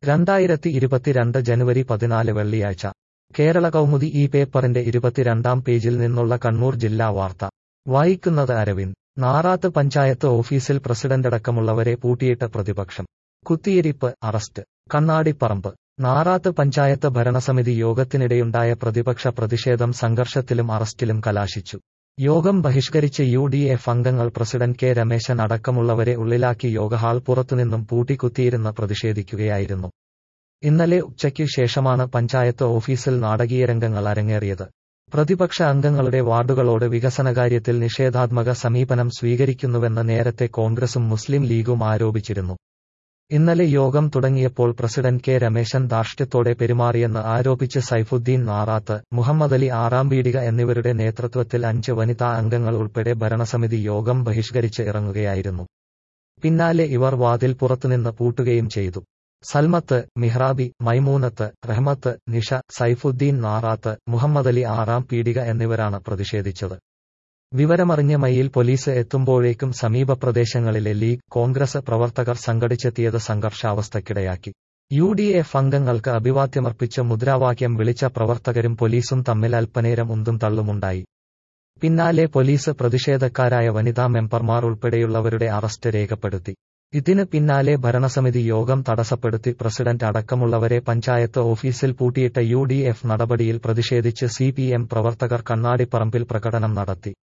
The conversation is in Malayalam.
രണ്ടായിരത്തി ഇരുപത്തിരണ്ട് ജനുവരി പതിനാല് വെള്ളിയാഴ്ച കേരള കൗമുദി ഈ പേപ്പറിന്റെ ഇരുപത്തിരണ്ടാം പേജിൽ നിന്നുള്ള കണ്ണൂർ ജില്ലാ വാർത്ത വായിക്കുന്നത് അരവിന്ദ് നാറാത്ത് പഞ്ചായത്ത് ഓഫീസിൽ പ്രസിഡന്റടക്കമുള്ളവരെ പൂട്ടിയിട്ട പ്രതിപക്ഷം കുത്തിയിരിപ്പ് അറസ്റ്റ് കണ്ണാടിപ്പറമ്പ് നാറാത്ത് പഞ്ചായത്ത് ഭരണസമിതി യോഗത്തിനിടെയുണ്ടായ പ്രതിപക്ഷ പ്രതിഷേധം സംഘർഷത്തിലും അറസ്റ്റിലും കലാശിച്ചു യോഗം ബഹിഷ്കരിച്ച് യു ഡി എഫ് അംഗങ്ങൾ പ്രസിഡന്റ് കെ രമേശൻ അടക്കമുള്ളവരെ ഉള്ളിലാക്കി യോഗഹാൾ പുറത്തുനിന്നും പൂട്ടിക്കുത്തിയിരുന്ന് പ്രതിഷേധിക്കുകയായിരുന്നു ഇന്നലെ ഉച്ചയ്ക്കു ശേഷമാണ് പഞ്ചായത്ത് ഓഫീസിൽ നാടകീയ രംഗങ്ങൾ അരങ്ങേറിയത് പ്രതിപക്ഷ അംഗങ്ങളുടെ വാർഡുകളോട് വികസനകാര്യത്തിൽ നിഷേധാത്മക സമീപനം സ്വീകരിക്കുന്നുവെന്ന് നേരത്തെ കോൺഗ്രസും മുസ്ലിം ലീഗും ആരോപിച്ചിരുന്നു ഇന്നലെ യോഗം തുടങ്ങിയപ്പോൾ പ്രസിഡന്റ് കെ രമേശൻ ധാർഷ്ട്യത്തോടെ പെരുമാറിയെന്ന് ആരോപിച്ച് സൈഫുദ്ദീൻ നാറാത്ത് മുഹമ്മദലി ആറാം പീടിക എന്നിവരുടെ നേതൃത്വത്തിൽ അഞ്ച് വനിതാ അംഗങ്ങൾ ഉൾപ്പെടെ ഭരണസമിതി യോഗം ബഹിഷ്കരിച്ച് ഇറങ്ങുകയായിരുന്നു പിന്നാലെ ഇവർ വാതിൽ പുറത്തുനിന്ന് പൂട്ടുകയും ചെയ്തു സൽമത്ത് മിഹ്റാബി മൈമൂനത്ത് റഹ്മത്ത് നിഷ സൈഫുദ്ദീൻ നാറാത്ത് മുഹമ്മദലി ആറാം പീടിക എന്നിവരാണ് പ്രതിഷേധിച്ചത് വിവരമറിഞ്ഞ മയിൽ പോലീസ് എത്തുമ്പോഴേക്കും സമീപ പ്രദേശങ്ങളിലെ ലീഗ് കോൺഗ്രസ് പ്രവർത്തകർ സംഘടിച്ചെത്തിയത് സംഘർഷാവസ്ഥയ്ക്കിടയാക്കി യു ഡി എഫ് അംഗങ്ങൾക്ക് അഭിവാദ്യമർപ്പിച്ച് മുദ്രാവാക്യം വിളിച്ച പ്രവർത്തകരും പോലീസും തമ്മിൽ അല്പനേരം ഉന്തും തള്ളുമുണ്ടായി പിന്നാലെ പോലീസ് പ്രതിഷേധക്കാരായ വനിതാ മെമ്പർമാർ ഉൾപ്പെടെയുള്ളവരുടെ അറസ്റ്റ് രേഖപ്പെടുത്തി ഇതിന് പിന്നാലെ ഭരണസമിതി യോഗം തടസ്സപ്പെടുത്തി പ്രസിഡന്റ് അടക്കമുള്ളവരെ പഞ്ചായത്ത് ഓഫീസിൽ പൂട്ടിയിട്ട യു ഡി എഫ് നടപടിയിൽ പ്രതിഷേധിച്ച് സി പി എം പ്രവർത്തകർ കണ്ണാടിപ്പറമ്പിൽ പ്രകടനം നടത്തി